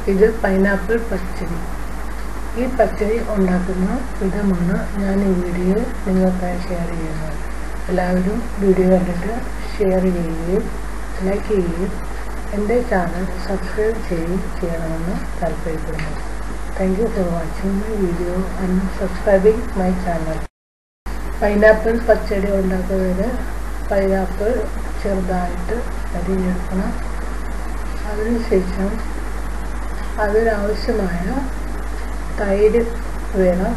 ഇത് പൈനാപ്പിൾ പച്ചടി ഈ പച്ചടി ഉണ്ടാക്കുന്ന വിധമാണ് ഞാൻ ഈ വീഡിയോ നിങ്ങൾക്കായി ഷെയർ ചെയ്യുന്നത് എല്ലാവരും വീഡിയോ കണ്ടിട്ട് ഷെയർ ചെയ്യുകയും ലൈക്ക് ചെയ്യുകയും എൻ്റെ ചാനൽ സബ്സ്ക്രൈബ് ചെയ്യുകയും ചെയ്യണമെന്ന് താല്പര്യപ്പെടുന്നു thank you for watching my video and subscribing my channel pineapple പച്ചടി ഉണ്ടാക്കുന്നതിന് പൈനാപ്പിൾ ചെറുതായിട്ട് അരിഞ്ഞെടുക്കണം അതിനുശേഷം അതിനാവശ്യമായ തൈര് വേണം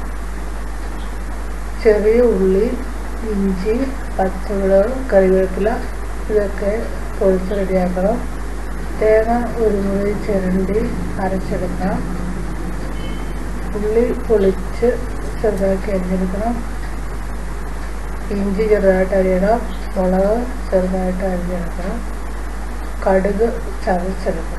ചെറിയ ഉള്ളി ഇഞ്ചി പച്ചമുളക് കറിവേപ്പില ഇതൊക്കെ പൊളിച്ച് റെഡിയാക്കണം തേങ്ങ ഒരു മുറി ചിരണ്ടി അരച്ചെടുക്കണം ഉള്ളി പൊളിച്ച് ചെറുതാക്കി അരിഞ്ഞെടുക്കണം ഇഞ്ചി ചെറുതായിട്ട് അരിയണം മുളക് ചെറുതായിട്ട് അരിഞ്ഞെടുക്കണം കടുക് ചതച്ചെടുക്കണം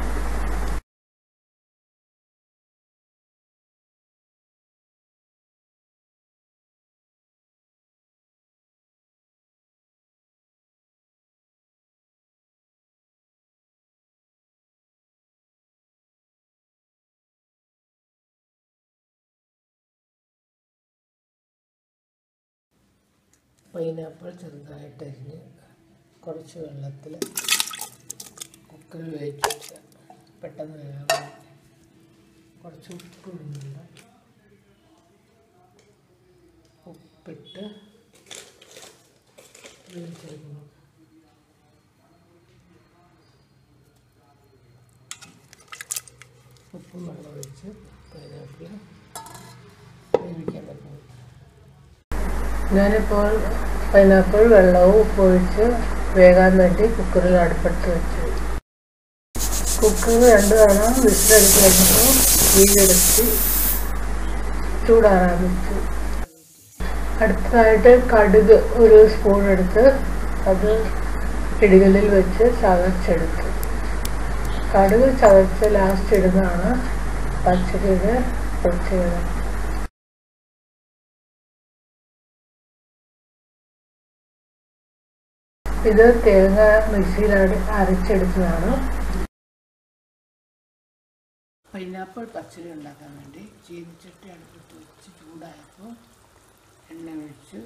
പൈനാപ്പിൾ ചെറുതായിട്ട് അരിഞ്ഞ് കുറച്ച് വെള്ളത്തിൽ കുക്കറിൽ വേവിച്ചിട്ട് പെട്ടെന്ന് വേകാൻ വേണ്ടി കുറച്ച് ഉപ്പ് ഇടുന്നുണ്ട് ഉപ്പിട്ട് വേവിച്ചെടുക്കണം ഉപ്പും വെള്ളം ഒഴിച്ച് പൈനാപ്പിൾ വേവിക്കാൻ വെക്കണം ഞാനിപ്പോൾ പൈനാപ്പിൾ വെള്ളവും ഉപ്പൊഴിച്ച് വേകാൻ വേണ്ടി കുക്കറിൽ അടുപ്പത്ത് വെച്ചു കുക്കർ രണ്ട് തവണ വിസിലടിച്ച് കഴിഞ്ഞപ്പോൾ വീടെടുത്ത് ചൂടാറാൻ വെച്ചു അടുത്തതായിട്ട് കടുക് ഒരു സ്പൂൺ എടുത്ത് അത് ഇടികളിൽ വെച്ച് ചതച്ചെടുത്തു കടുക് ചതച്ച് ലാസ്റ്റ് ഇടുന്നതാണ് പച്ചടിയുടെ പ്രത്യേകത ഇത് തേങ്ങ മിക്സിയിൽ അരച്ചെടുത്തതാണ് പൈനാപ്പിൾ പച്ചടി ഉണ്ടാക്കാൻ വേണ്ടി ചീനിച്ചട്ടി അടുപ്പത്ത് വെച്ച് ചൂടായപ്പോൾ എണ്ണ ഒഴിച്ച്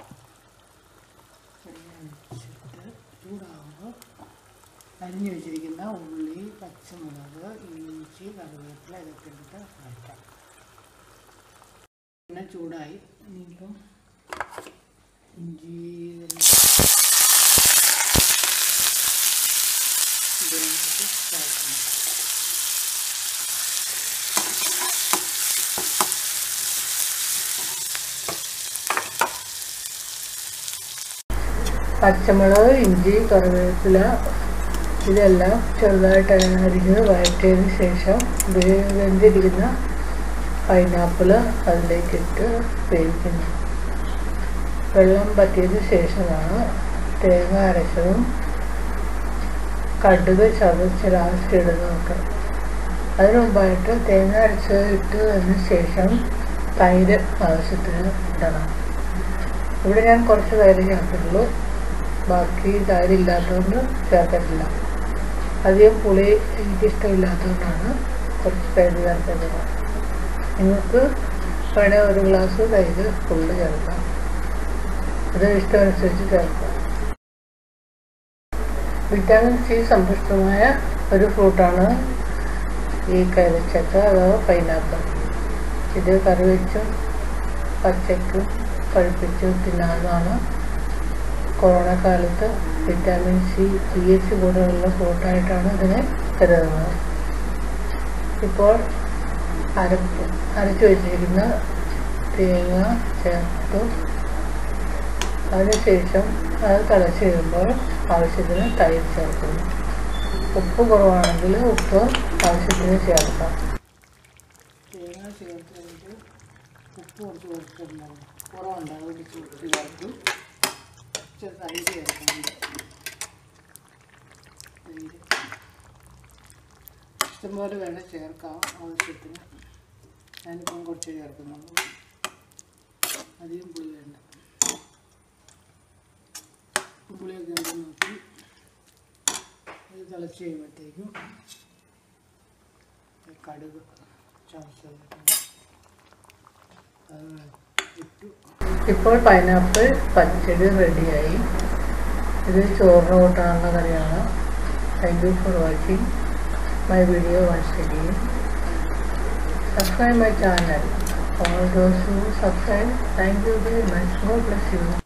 എണ്ണ ഒഴിച്ചിട്ട് ചൂടാകുമ്പോൾ അരിഞ്ഞു വെച്ചിരിക്കുന്ന ഉള്ളി പച്ചമുളക് ഇഞ്ചി കറിവേപ്പില ഇതൊക്കെ ഇട്ടിട്ട് വഴറ്റാം എണ്ണ ചൂടായി ഇനിയിപ്പം ഇഞ്ചി ഇതിനകത്ത് ചേർക്കണം പച്ചമുളക് ഇഞ്ചി കറിവേപ്പില ഇതെല്ലാം ചെറുതായിട്ട് അരിഞ്ഞ് വഴറ്റിയതിന് ശേഷം വെന്തിരിക്കുന്ന പൈനാപ്പിൾ അതിലേക്കിട്ട് വേവിക്കുന്നു വെള്ളം പറ്റിയതിന് ശേഷമാണ് തേങ്ങ അരച്ചതും കടുക് ചതച്ച് ലാസ്റ്റ് ഇടുന്നതൊക്കെ അതിനു മുമ്പായിട്ട് തേങ്ങ അരച്ചത് ഇട്ടതിന് ശേഷം തൈര് ആവശ്യത്തിന് ഇടണം ഇവിടെ ഞാൻ കുറച്ച് തൈര് ചേർത്തിട്ടുള്ളൂ ബാക്കി തൈര് ഇല്ലാത്തതുകൊണ്ട് ചേർത്തിട്ടില്ല അധികം പുളി എനിക്കിഷ്ടമില്ലാത്തതുകൊണ്ടാണ് കുറച്ച് തൈര് ചേർത്തത് നിങ്ങൾക്ക് വേണേൽ ഒരു ഗ്ലാസ് തൈര് ഫുള്ള് ചേർക്കാം അത് ഇഷ്ടമനുസരിച്ച് ചേർക്കാം വിറ്റാമിൻ സി സമ്പുഷ്ടമായ ഒരു ഫ്രൂട്ടാണ് ഈ കൈതച്ചക്ക അഥവാ പൈനാപ്പിൾ ഇത് കറി വെച്ചും പച്ചയ്ക്കും പഴുപ്പിച്ചും തിന്നാവുന്നതാണ് കൊറോണ കാലത്ത് വിറ്റാമിൻ സി പി എച്ച് കൂടുതലുള്ള ഫ്രൂട്ടായിട്ടാണ് ഇതിനെ കരുതുന്നത് ഇപ്പോൾ അരപ്പ് അരച്ചു വെച്ചിരിക്കുന്ന തേങ്ങ ചേർത്ത് അതിനുശേഷം അത് തിളച്ച് കഴിയുമ്പോൾ ആവശ്യത്തിന് തൈര് ചേർക്കുന്നു ഉപ്പ് കുറവാണെങ്കിൽ ഉപ്പ് ആവശ്യത്തിന് ചേർക്കാം തേങ്ങ ചേർത്ത് കഴിഞ്ഞിട്ട് ഉപ്പ് കുറച്ച് കുറച്ചിട്ടുണ്ടാവും കുറവുണ്ട് അതുകൊണ്ട് ഉപ്പ് ചേർത്തു ഇച്ചിരി തൈര് ചേർക്കുന്നുണ്ട് തൈര് ഇഷ്ടംപോലെ വേണം ചേർക്കാം ആവശ്യത്തിന് ഞാനിപ്പം കുറച്ച് ചേർക്കുന്നുള്ളൂ അധികം പുളി വേണ്ട പുളിയൊക്കെ ഉണ്ട് നോക്കി ഇത് തിളച്ച് കഴിയുമ്പോഴത്തേക്കും കടുക് ചതച്ചത് അത് ഇട്ടു ഇപ്പോൾ പൈനാപ്പിൾ പച്ചടി റെഡിയായി ഇത് ചോറിന് കൂട്ടാനുള്ള കറിയാണ് thank you for watching my video once again subscribe my channel. For those who subscribe, thank you very much. God bless you.